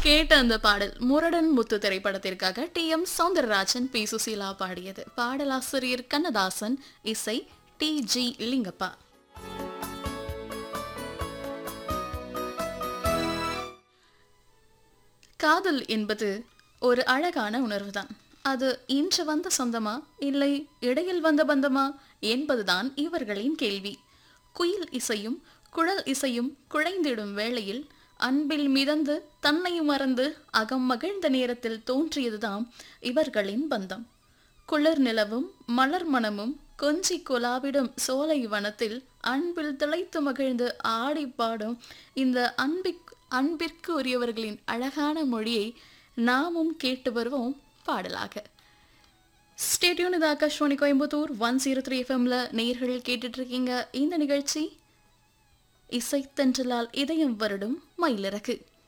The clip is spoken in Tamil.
கேட்ட அந்த பாடல் முரடன் முத்து திரைப்படத்திற்காக T M Soundararajan P Susheela பாடியது பாடலாசிரியர் கண்ணதாசன் இசை டி ஜி லிங்கப்பா காதல் என்பது ஒரு அழகான உணர்வுதான் அது இன்று வந்த சொந்தமா இல்லை இடையில் வந்த பந்தமா என்பதுதான் இவர்களின் கேள்வி குயில் இசையும் குழல் இசையும் குழைந்திடும் வேளையில் அன்பில் மிதந்து தன்னை மறந்து அகம் மகிழ்ந்த நேரத்தில் தோன்றியதுதான் இவர்களின் பந்தம் குளிர் நிலவும் மலர் மனமும் கொஞ்சி குலாவிடும் சோலை வனத்தில் அன்பில் திளைத்து மகிழ்ந்து ஆடி பாடும் இந்த அன்பிக் அன்பிற்கு உரியவர்களின் அழகான மொழியை நாமும் கேட்டு வருவோம் பாடலாக ஸ்டேடியோன் இது Akashvani Coimbatore one zero three எஃப்எம்ல நேர்கள் கேட்டுட்டு இருக்கீங்க இந்த நிகழ்ச்சி இசைத்தன்றலால் இதயம் வருடும் மயிலிறகு